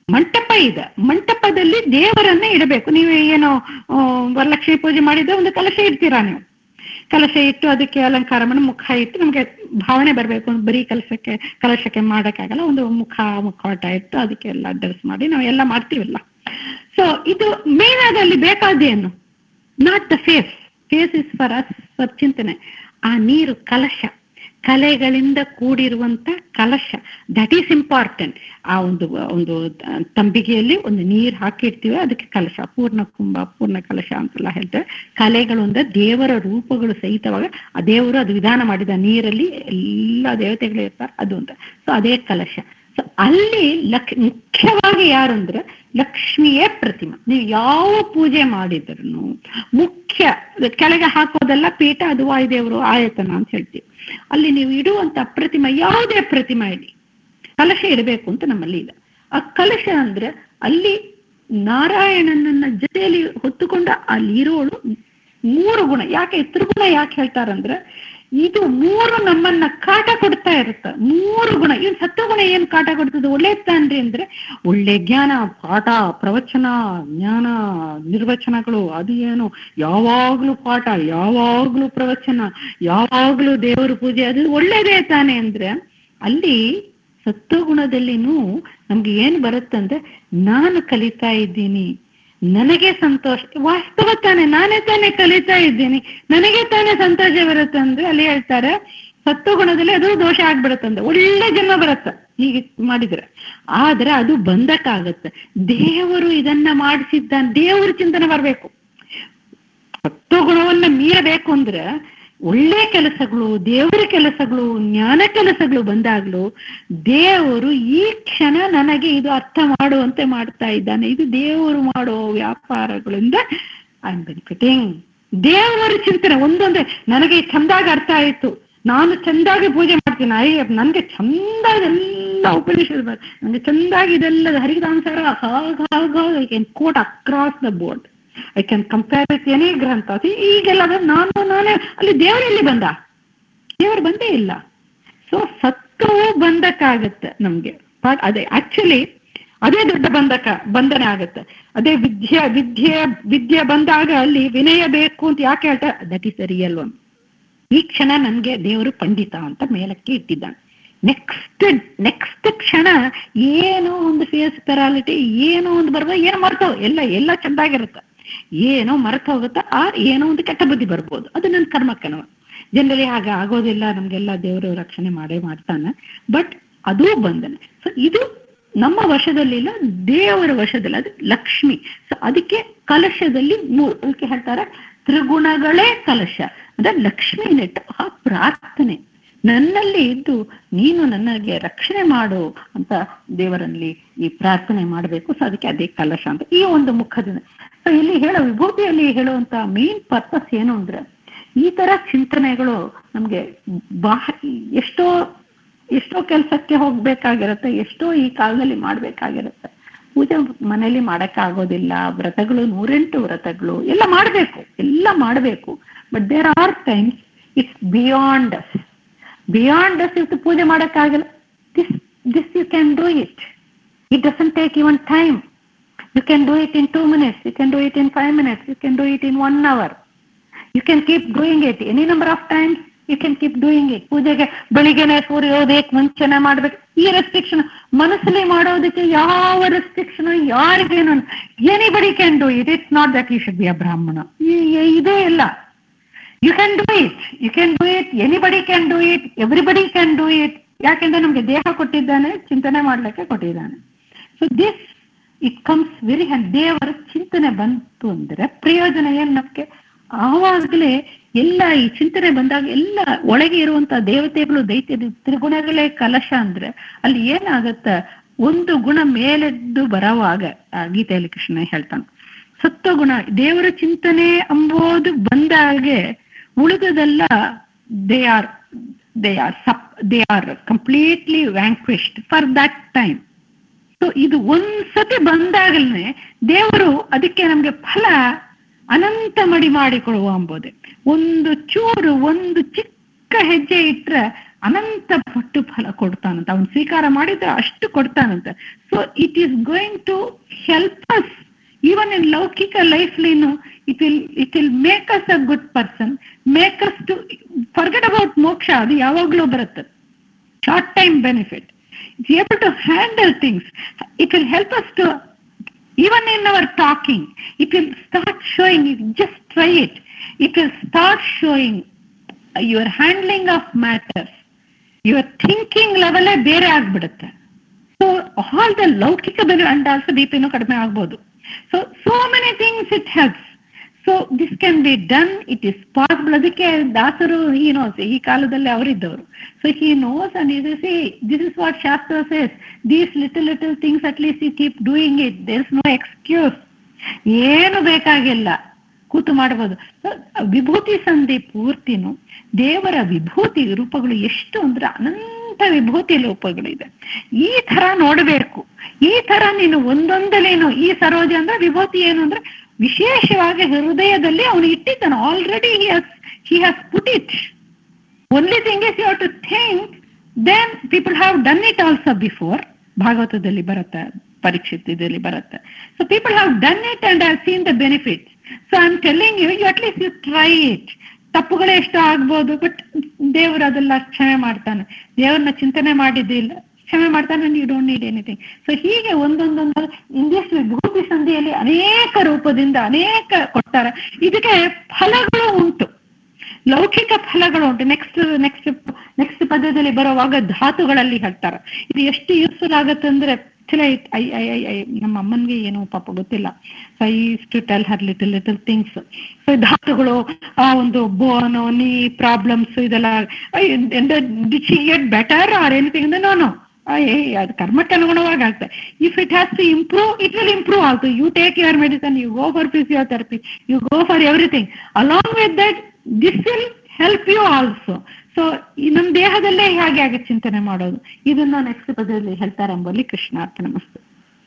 ಮಂಟಪ ಇದೆ ಮಂಟಪದಲ್ಲಿ ದೇವರನ್ನ ಇಡಬೇಕು ನೀವು ಏನೋ ಆ, ವರಲಕ್ಷ್ಮಿ ಪೂಜೆ ಮಾಡಿದ್ರೆ ಒಂದು ಕಲಶ ಇಡ್ತೀರಾ ನೀವು ಕಲಶ ಇಟ್ಟು ಅದಕ್ಕೆ ಅಲಂಕಾರ ಮಾಡಿ ಮುಖ ಇಟ್ಟು ನಮ್ಗೆ ಭಾವನೆ ಬರಬೇಕು ಬರೀ ಕಲಶಕ್ಕೆ ಕಲಶಕ್ಕೆ ಮಾಡಕ್ಕಾಗಲ್ಲ ಒಂದು ಮುಖ ಮುಖವಾಟ ಇಟ್ಟು ಅದಕ್ಕೆ ಎಲ್ಲ ಡ್ರೆಸ್ ಮಾಡಿ ನಾವು ಎಲ್ಲ ಮಾಡ್ತೀವಲ್ಲ ಸೊ ಇದು ಮೇನ್ ಆಗಿ ಅಲ್ಲಿ ಬೇಕಾದೇನು not the face face is for us for ಚಿಂತನೆ ಆ ನೀರು ಕಲಶ ಕಲೆಗಳಿಂದ ಕೂಡಿರುವಂತ ಕಲಶ ದಟ್ ಈಸ್ ಇಂಪಾರ್ಟೆಂಟ್ ಆ ಒಂದು ಒಂದು ತಂಬಿಗೆಯಲ್ಲಿ ಒಂದು ನೀರು ಹಾಕಿರ್ತೀವಿ ಅದಕ್ಕೆ ಕಲಶ ಪೂರ್ಣ ಕುಂಭ ಪೂರ್ಣ ಕಲಶ ಅಂತೆಲ್ಲ ಹೇಳ್ತೇವೆ ಕಲೆಗಳು ಅಂದ್ರೆ ದೇವರ ರೂಪಗಳು ಸಹಿತವಾಗ ಆ ದೇವರು ಅದು ವಿಧಾನ ಮಾಡಿದ ನೀರಲ್ಲಿ ಎಲ್ಲ ದೇವತೆಗಳು ಇರ್ತಾರೆ ಅದು ಅಂತ ಸೊ ಅದೇ ಕಲಶ ಸೊ ಅಲ್ಲಿ ಲಕ್ ಮುಖ್ಯವಾಗಿ ಯಾರು ಅಂದ್ರೆ ಲಕ್ಷ್ಮಿಯೇ ಪ್ರತಿಮಾ ನೀವು ಯಾವ ಪೂಜೆ ಮಾಡಿದ್ರು ಮುಖ್ಯ ಕೆಳಗೆ ಹಾಕೋದೆಲ್ಲ ಪೀಠ ಅದು ವಾಯುದೇವರು ಆಯತನ ಅಂತ ಹೇಳ್ತೀವಿ ಅಲ್ಲಿ ನೀವು ಇಡುವಂತ ಪ್ರತಿಮಾ ಯಾವುದೇ ಪ್ರತಿಮಾ ಇಡಿ ಕಲಶ ಇಡಬೇಕು ಅಂತ ನಮ್ಮಲ್ಲಿ ಇಲ್ಲ ಆ ಕಲಶ ಅಂದ್ರೆ ಅಲ್ಲಿ ನಾರಾಯಣನನ್ನ ಜೊತೆಯಲ್ಲಿ ಹೊತ್ತುಕೊಂಡ ಅಲ್ಲಿರೋಳು ಮೂರು ಗುಣ ಯಾಕೆ ತ್ರಿಗುಣ ಯಾಕೆ ಹೇಳ್ತಾರಂದ್ರೆ ಇದು ಮೂರು ನಮ್ಮನ್ನ ಕಾಟ ಕೊಡ್ತಾ ಇರುತ್ತೆ ಮೂರು ಗುಣ ಇನ್ ಸತ್ವಗುಣ ಏನ್ ಕಾಟ ಕೊಡ್ತದೆ ಒಳ್ಳೆ ತಾನ್ರಿ ಅಂದ್ರೆ ಒಳ್ಳೆ ಜ್ಞಾನ ಪಾಠ ಪ್ರವಚನ ಜ್ಞಾನ ನಿರ್ವಚನಗಳು ಅದು ಏನು ಯಾವಾಗ್ಲೂ ಪಾಠ ಯಾವಾಗ್ಲೂ ಪ್ರವಚನ ಯಾವಾಗ್ಲೂ ದೇವರ ಪೂಜೆ ಅದು ಒಳ್ಳೇದೇ ತಾನೆ ಅಂದ್ರೆ ಅಲ್ಲಿ ಸತ್ವಗುಣದಲ್ಲಿನೂ ನಮ್ಗೆ ಏನ್ ಬರುತ್ತಂದ್ರೆ ನಾನು ಕಲಿತಾ ಇದ್ದೀನಿ ನನಗೆ ಸಂತೋಷ ವಾಸ್ತವ ತಾನೆ ನಾನೇ ತಾನೇ ಕಲಿತಾ ಇದ್ದೀನಿ ನನಗೆ ತಾನೇ ಸಂತೋಷ ಬರುತ್ತೆ ಅಂದ್ರೆ ಅಲ್ಲಿ ಹೇಳ್ತಾರೆ ಸತ್ವಗುಣದಲ್ಲಿ ಅದು ದೋಷ ಆಗ್ಬಿಡುತ್ತಂದ್ರೆ ಒಳ್ಳೆ ಜನ್ಮ ಬರುತ್ತೆ ಹೀಗೆ ಮಾಡಿದ್ರೆ ಆದ್ರೆ ಅದು ಬಂಧಕ್ಕಾಗತ್ತೆ ದೇವರು ಇದನ್ನ ಮಾಡಿಸಿದ್ದಾನೆ ದೇವರ ಚಿಂತನೆ ಬರ್ಬೇಕು ಸತ್ವಗುಣವನ್ನ ಮೀರಬೇಕು ಅಂದ್ರೆ ಒಳ್ಳೆ ಕೆಲಸಗಳು ದೇವರ ಕೆಲಸಗಳು ಜ್ಞಾನ ಕೆಲಸಗಳು ಬಂದಾಗ್ಲೂ ದೇವರು ಈ ಕ್ಷಣ ನನಗೆ ಇದು ಅರ್ಥ ಮಾಡುವಂತೆ ಮಾಡ್ತಾ ಇದ್ದಾನೆ ಇದು ದೇವರು ಮಾಡೋ ವ್ಯಾಪಾರಗಳಿಂದ ಐ ಆಮ್ ಬೆನಿಫಿಟಿಂಗ್ ದೇವರ ಚಿಂತನೆ ಒಂದೊಂದೇ ನನಗೆ ಚಂದಾಗಿ ಅರ್ಥ ಆಯ್ತು ನಾನು ಚಂದಾಗಿ ಪೂಜೆ ಮಾಡ್ತೀನಿ ಐ ನನ್ಗೆ ಚಂದಾಗಿ ಎಲ್ಲ ಉಪನಿಷತ್ ಬರ್ ನನಗೆ ಚಂದಾಗಿ ಇದೆಲ್ಲ ಹರಿದಾಂಸಾರ ಹಾಗ ಹಾಗ I can quote across the board I can compare with any ಗ್ರಂಥ ಈಗೆಲ್ಲ ಬಂದ್ ನಾನು ನಾನೇ ಅಲ್ಲಿ ದೇವರೆಲ್ಲಿ ಬಂದ ದೇವರು ಬಂದೇ ಇಲ್ಲ ಸೊ ಸತ್ವವು ಬಂಧಕ್ಕಾಗತ್ತೆ ನಮ್ಗೆ ಬಟ್ ಅದೇ ಆಕ್ಚುಲಿ ಅದೇ ದೊಡ್ಡ ಬಂಧಕ ಬಂಧನ ಆಗತ್ತೆ ಅದೇ ವಿದ್ಯೆ ವಿದ್ಯೆ ವಿದ್ಯೆ ಬಂದಾಗ ಅಲ್ಲಿ ವಿನಯ ಬೇಕು ಅಂತ ಯಾಕೆ ಹೇಳ್ತಾರೆ that is the real one ಈ ಕ್ಷಣ ನನ್ಗೆ ದೇವರು ಪಂಡಿತ ಅಂತ ಮೇಲಕ್ಕೆ ಇಟ್ಟಿದ್ದಾನೆ ನೆಕ್ಸ್ಟ್ ನೆಕ್ಸ್ಟ್ ಕ್ಷಣ ಏನೋ ಒಂದು ಫೇಸ್ ಪೆರಾಲಿಟಿ ಏನೋ ಒಂದು ಬರ್ಬೋದು ಏನೋ ಮರ್ತೋ ಎಲ್ಲ ಎಲ್ಲ ಚೆಂದಾಗಿರುತ್ತೆ ಏನೋ ಮರೆತು ಹೋಗುತ್ತೆ ಆ ಏನೋ ಒಂದು ಕೆಟ್ಟ ಬುದ್ಧಿ ಬರ್ಬೋದು ಅದು ನನ್ನ ಕರ್ಮಕ್ಕನವ ಜನರಲಿ ಹಾಗೆ ಆಗೋದಿಲ್ಲ ನಮ್ಗೆಲ್ಲ ದೇವರು ರಕ್ಷಣೆ ಮಾಡೇ ಮಾಡ್ತಾನೆ ಬಟ್ ಅದೂ ಬಂಧನೆ ಸೊ ಇದು ನಮ್ಮ ವಶದಲ್ಲಿಲ್ಲ ದೇವರ ವಶದಲ್ಲಿ ಅದು ಲಕ್ಷ್ಮಿ ಸೊ ಅದಕ್ಕೆ ಕಲಶದಲ್ಲಿ ಮೂರು ಅದಕ್ಕೆ ಹೇಳ್ತಾರೆ ತ್ರಿಗುಣಗಳೇ ಕಲಶ ಅಂದ್ರೆ ಲಕ್ಷ್ಮಿ ನೆಟ್ಟು ಆ ಪ್ರಾರ್ಥನೆ ನನ್ನಲ್ಲಿ ಇದ್ದು ನೀನು ನನಗೆ ರಕ್ಷಣೆ ಮಾಡು ಅಂತ ದೇವರಲ್ಲಿ ಈ ಪ್ರಾರ್ಥನೆ ಮಾಡಬೇಕು ಸೊ ಅದಕ್ಕೆ ಅದೇ ಕಲಶ ಅಂತ ಈ ಒಂದು ಮುಖದಿಂದ ಸೊ ಇಲ್ಲಿ ಹೇಳೋ ವಿಭೂತಿಯಲ್ಲಿ ಹೇಳುವಂತ ಮೇನ್ ಪರ್ಪಸ್ ಏನು ಅಂದ್ರೆ ಈ ತರ ಚಿಂತನೆಗಳು ನಮ್ಗೆ ಬಾ ಎಷ್ಟೋ ಎಷ್ಟೋ ಕೆಲಸಕ್ಕೆ ಹೋಗ್ಬೇಕಾಗಿರುತ್ತೆ ಎಷ್ಟೋ ಈ ಕಾಲದಲ್ಲಿ ಮಾಡ್ಬೇಕಾಗಿರುತ್ತೆ ಪೂಜೆ ಮನೇಲಿ ಮಾಡಕ್ ಆಗೋದಿಲ್ಲ ವ್ರತಗಳು ನೂರೆಂಟು ವ್ರತಗಳು ಎಲ್ಲ ಮಾಡ್ಬೇಕು ಎಲ್ಲ ಮಾಡ್ಬೇಕು but there are times it's beyond us beyond us ಇವತ್ತು ಪೂಜೆ ಮಾಡಕ್ಕಾಗಲ್ಲ this this you can do it it doesn't take even time you can do it in two minutes you can do it in five minutes you can do it in one hour you can keep doing it any number of times you can keep doing it ಪೂಜೆಗೆ ಬೆಳಿಗ್ಗೆನೆ ಸೂರ್ಯೋದಯಕ್ಕೆ ಮುಂಚೆನೆ ಮಾಡ್ಬೇಕು ಈ restriction ಮನಸ್ಸಲ್ಲಿ ಮಾಡೋದಕ್ಕೆ ಯಾವ restriction ಯಾರಿಗೇನು anybody can do it it's not that you should be a brahmana ಇದೇ ಇಲ್ಲ you can do it you can do it anybody can do it everybody can do it ಯಾಕೆಂದ್ರೆ ನಮ್ಗೆ ದೇಹ ಕೊಟ್ಟಿದ್ದಾನೆ ಚಿಂತನೆ ಮಾಡ್ಲಿಕ್ಕೆ ಕೊಟ್ಟಿದ್ದಾನೆ so this it comes very hand ದೇವರ ಚಿಂತನೆ ಬಂತು ಅಂದ್ರೆ ಪ್ರಯೋಜನ ಏನ್ ನಮ್ಗೆ ಆವಾಗಲೇ ಎಲ್ಲ ಈ ಚಿಂತನೆ ಬಂದಾಗ ಎಲ್ಲ ಒಳಗೆ ಇರುವಂತ ದೇವತೆಗಳು ದೈತ್ಯ ತ್ರಿಗುಣಗಳೇ ಕಲಶ ಅಂದ್ರೆ ಅಲ್ಲಿ ಏನಾಗತ್ತ ಒಂದು ಗುಣ ಮೇಲೆದ್ದು ಬರೋವಾಗ ಆ ಗೀತೆಯಲ್ಲಿ ಕೃಷ್ಣ ಹೇಳ್ತಾನೆ ಸತ್ವಗುಣ ದೇವರ ಚಿಂತನೆ ಅಂಬೋದು ಬಂದಾಗೆ ಉಳಿದದೆಲ್ಲ ದೇ ಆರ್ ದೇ ಆರ್ ಸಪ್ they are completely vanquished for that time so ಇದು ಒಂದ್ಸತಿ ಬಂದಾಗಲೇ ದೇವರು ಅದಕ್ಕೆ ನಮ್ಗೆ ಫಲ ಅನಂತ ಮಡಿ ಮಾಡಿಕೊಡುವ ಅಂಬೋದೆ ಒಂದು ಚೂರು ಒಂದು ಚಿಕ್ಕ ಹೆಜ್ಜೆ ಇಟ್ರೆ ಅನಂತ ಪಟ್ಟು ಫಲ ಕೊಡ್ತಾನಂತ ಅವನು ಸ್ವೀಕಾರ ಮಾಡಿದ್ರೆ ಅಷ್ಟು ಕೊಡ್ತಾನಂತೆ so it is going to help us even in ಲೌಕಿಕ ಲೈಫ್ಲಿನು it will it will make us a good person make us to forget about moksha ಅದು ಯಾವಾಗ್ಲೂ ಬರುತ್ತೆ short time benefit it's able to handle things it will help us to even in our talking, it will start showing, you just try it, it will start showing your handling of matters, your thinking level ಬೇರೆ ಆಗ್ಬಿಡುತ್ತೆ so all the ಲೌಕಿಕ ಬೆಲೆ and also be ಪಿನೂ ಕಡಿಮೆ ಆಗ್ಬೋದು so so many things it helps so this can be done it is possible ಅದಕ್ಕೆ ದಾಸರು ಈ ನೋಸ್ ಈ ಕಾಲದಲ್ಲಿ ಅವರಿದ್ದವರು ಸೊ ಹಿ ನೋಸ್ ಅಂಡ್ ಇದು see this is what shastra says these little little things at least you keep doing it there is no excuse ಏನು ಬೇಕಾಗಿಲ್ಲ ಕೂತು ಮಾಡಬಹುದು ವಿಭೂತಿ ಸಂಧಿ ಪೂರ್ತಿನು ದೇವರ ವಿಭೂತಿ ರೂಪಗಳು ಎಷ್ಟು ಅಂದ್ರೆ ಅನಂತ ವಿಭೂತಿ ರೂಪಗಳಿದೆ ಈ ತರ ನೋಡಬೇಕು ಈ ತರ ನೀನು ಒಂದೊಂದಲೇನು ಈ ಸರೋಜ ಅಂದ್ರೆ ವಿಭೂತಿ ಏನು ಅಂದ್ರೆ ವಿಶೇಷವಾಗಿ ಹೃದಯದಲ್ಲಿ ಅವನು ಇಟ್ಟಿದ್ದಾನೆ already he has he has put it only thing is you to think then people have done it also before ಭಾಗವತದಲ್ಲಿ ಬರುತ್ತೆ ಪರೀಕ್ಷಿತ್ ಇದರಲ್ಲಿ ಬರುತ್ತೆ so people have done it and have seen the benefit so I am telling you you at least you try it ತಪ್ಪುಗಳೇ ಎಷ್ಟು ಆಗ್ಬೋದು but ದೇವರು ಅದೆಲ್ಲ ಕ್ಷಮೆ ಮಾಡ್ತಾನೆ ದೇವ್ರನ್ನ ಚಿಂತನೆ ಮಾಡಿದ್ದಿಲ್ಲ ಕ್ಷಮೆ ಮಾಡ್ತಾನೆ you don't need anything so ಹೀಗೆ ಒಂದೊಂದೊಂದು ಇಂಗ್ಲಿಷ್ ವಿಭೂತಿ ಸಂಧಿಯಲ್ಲಿ ಅನೇಕ ರೂಪದಿಂದ ಅನೇಕ ಕೊಡ್ತಾರೆ ಇದಕ್ಕೆ ಫಲಗಳು ಉಂಟು ಲೌಕಿಕ ಫಲಗಳು ಉಂಟು ನೆಕ್ಸ್ಟ್ ನೆಕ್ಸ್ಟ್ ನೆಕ್ಸ್ಟ್ ಪದ್ಯದಲ್ಲಿ ಬರುವಾಗ ಧಾತುಗಳಲ್ಲಿ ಹೇಳ್ತಾರೆ ಇದು ಎಷ್ಟು ಯೂಸ್ಫುಲ್ ಆಗುತ್ತೆ ಅಂದ್ರೆ actually I I I I ನಮ್ಮ ಅಮ್ಮನ್ಗೆ ಏನೋ ಪಾಪ ಗೊತ್ತಿಲ್ಲ so I to tell her little little things so ಧಾತುಗಳು ಆ ಒಂದು ಬೋನ್ ನೀ ಪ್ರಾಬ್ಲಮ್ಸ್ ಇದೆಲ್ಲ ಡಿಚ್ ಗೆಟ್ ಬೆಟರ್ ಆರ್ ಎನಿಥಿಂಗ್ ಅಂದ್ರೆ ನೋ ನೋ ಅದು ಕರ್ಮಕ್ಕೆ ಅನುಗುಣವಾಗಿ ಆಗ್ತದೆ if it has to improve it will improve also you take your medicine you go for physiotherapy you go for everything along with that this will help you also so ನಮ್ಮ ದೇಹದಲ್ಲೇ ಹೇಗೆ ಆಗಿ ಚಿಂತನೆ ಮಾಡೋದು ಇದನ್ನ ನೆಕ್ಸ್ಟ್ ಪದದಲ್ಲಿ ಹೇಳ್ತಾರೆ ಎಂಬಲ್ಲಿ ಕೃಷ್ಣಾರ್ಥ ನಮಸ್ತೆ